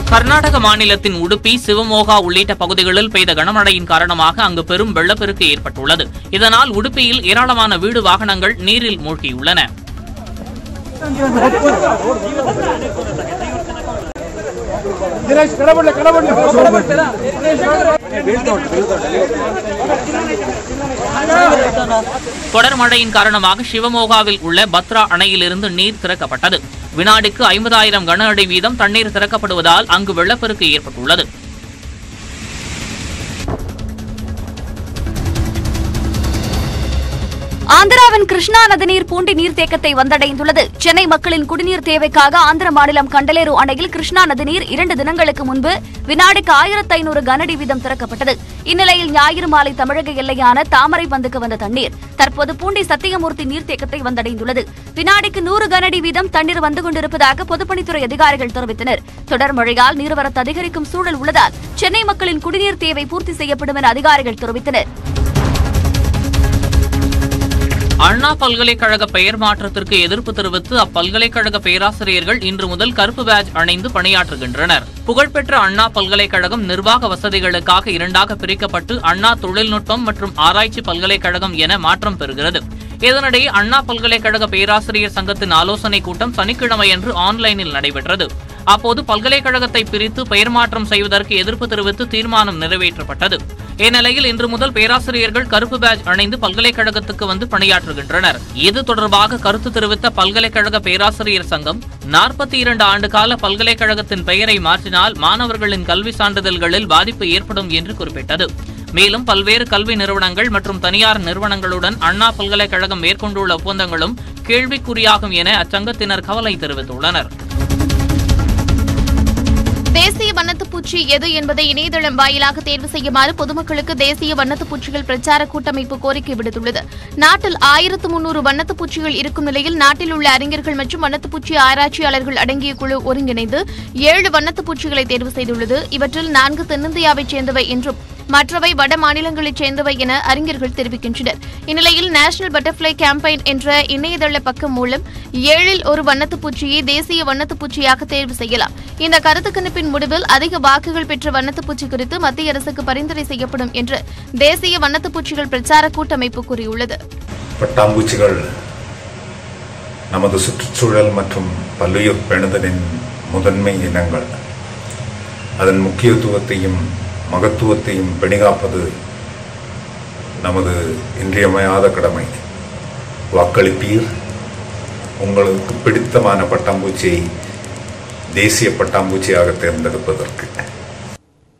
கர்நாடக மாநிலத்தின் உடுப்பி சிவமோகா உள்ளிட்ட பகுதிகளில் பெய்த கனமழையின் காரணமாக அங்கு பெரும் வெள்ளப்பெருக்கு ஏற்பட்டுள்ளது இதனால் உடுப்பியில் ஏராளமான வீடு வாகனங்கள் நீரில் மூழ்கியுள்ளன தொடர் மழையின் காரணமாக சிவமோகாவில் உள்ள பத்ரா அணையிலிருந்து நீர் திறக்கப்பட்டது வினாடிக்கு ஐம்பதாயிரம் கன அடி வீதம் தண்ணீர் திறக்கப்படுவதால் அங்கு வெள்ளப்பெருக்கு ஏற்பட்டுள்ளது ஆந்திராவின் கிருஷ்ணா நதிநீர் பூண்டி நீர்த்தேக்கத்தை வந்தடைந்துள்ளது சென்னை மக்களின் குடிநீர் தேவைக்காக ஆந்திர மாநிலம் கண்டலேரு அணையில் கிருஷ்ணா நதிநீர் இரண்டு தினங்களுக்கு முன்பு வினாடிக்கு ஆயிரத்து ஐநூறு கனஅடி வீதம் திறக்கப்பட்டது இந்நிலையில் ஞாயிறு மாலை தமிழக எல்லையான தாமரை பந்துக்கு வந்த தண்ணீர் தற்போது பூண்டி சத்தியமூர்த்தி நீர்த்தேக்கத்தை வந்தடைந்துள்ளது வினாடிக்கு நூறு கனஅடி வீதம் தண்ணீர் வந்து கொண்டிருப்பதாக பொதுப்பணித்துறை அதிகாரிகள் தெரிவித்தனர் தொடர் மழையால் நீர்வரத்து அதிகரிக்கும் சூழல் உள்ளதால் சென்னை மக்களின் குடிநீர் தேவை பூர்த்தி செய்யப்படும் என அதிகாரிகள் தெரிவித்தனர் அண்ணா பல்கலைக்கழக பெயர் மாற்றத்திற்கு எதிர்ப்பு தெரிவித்து அப்பல்கலைக்கழக பேராசிரியர்கள் இன்று முதல் கருப்பு பேட்ஜ் அணிந்து பணியாற்றுகின்றனர் புகழ்பெற்ற அண்ணா பல்கலைக்கழகம் நிர்வாக வசதிகளுக்காக இரண்டாக பிரிக்கப்பட்டு அண்ணா தொழில்நுட்பம் மற்றும் ஆராய்ச்சி பல்கலைக்கழகம் என மாற்றம் பெறுகிறது இதனிடையே அண்ணா பல்கலைக்கழக பேராசிரியர் சங்கத்தின் ஆலோசனைக் கூட்டம் சனிக்கிழமையன்று ஆன்லைனில் நடைபெற்றது அப்போது பல்கலைக்கழகத்தை பிரித்து பெயர் மாற்றம் செய்வதற்கு எதிர்ப்பு தெரிவித்து தீர்மானம் நிறைவேற்றப்பட்டது இந்நிலையில் இன்று முதல் பேராசிரியர்கள் கருப்பு பேட்ஜ் அணிந்து பல்கலைக்கழகத்துக்கு வந்து பணியாற்றுகின்றனர் இது தொடர்பாக கருத்து தெரிவித்த பல்கலைக்கழக பேராசிரியர் சங்கம் நாற்பத்தி இரண்டு ஆண்டு கால பல்கலைக்கழகத்தின் பெயரை மாற்றினால் மாணவர்களின் கல்வி சான்றிதழ்களில் பாதிப்பு ஏற்படும் என்று குறிப்பிட்டது மேலும் பல்வேறு கல்வி நிறுவனங்கள் மற்றும் தனியார் நிறுவனங்களுடன் அண்ணா பல்கலைக்கழகம் மேற்கொண்டுள்ள ஒப்பந்தங்களும் கேள்விக்குறியாகும் என அச்சங்கத்தினர் கவலை தெரிவித்துள்ளனர் தேசிய வண்ணத்துப் பூச்சி எது என்பதை இணையதளம் வாயிலாக தேர்வு செய்யுமாறு பொதுமக்களுக்கு தேசிய வண்ணத்துப் பூச்சிகள் பிரச்சார கூட்டமைப்பு கோரிக்கை விடுத்துள்ளது நாட்டில் ஆயிரத்து முன்னூறு வண்ணத்துப் பூச்சிகள் இருக்கும் நிலையில் நாட்டில் உள்ள அறிஞர்கள் மற்றும் வண்ணத்துப் பூச்சி ஆராய்ச்சியாளர்கள் அடங்கிய குழு ஒருங்கிணைந்து ஏழு வண்ணத்துப் பூச்சிகளை தேர்வு செய்துள்ளது இவற்றில் நான்கு தென்னிந்தியாவைச் சேர்ந்தவை என்றும் மற்றவை வட மாநிலங்களைச் சேர்ந்தவை என அறிஞர்கள் தெரிவிக்கின்றனர் இந்நிலையில் நேஷனல் பட்டர்ஃப்ளை கேம்பெயின் என்ற இணையதள பக்கம் மூலம் ஏழில் ஒரு வண்ணத்துப் பூச்சியை தேசிய வண்ணத்துப் பூச்சியாக தேர்வு செய்யலாம் இந்த கருத்து கணிப்பின் முடிவில் அதிக வாக்குகள் பெற்ற வண்ணத்துப் பூச்சி குறித்து மத்திய அரசுக்கு பரிந்துரை செய்யப்படும் என்று தேசிய வண்ணத்துப் பூச்சிகள் பிரச்சார கூட்டமைப்பு கூறியுள்ளது பட்டாம்பூச்சிகள் நமது சுற்றுச்சூழல் மற்றும் பல்லுயிர் பேணுதலின் முதன்மை இனங்கள் அதன் முக்கியத்துவத்தையும் மகத்துவத்தையும் பெணிகாப்பது நமது இன்றியமையாத கடமை வாக்களிப்பீர் உங்களுக்கு பிடித்தமான பட்டாம்பூச்சியை தேசிய பட்டாம்பூச்சியாக தேர்ந்தெடுப்பதற்கு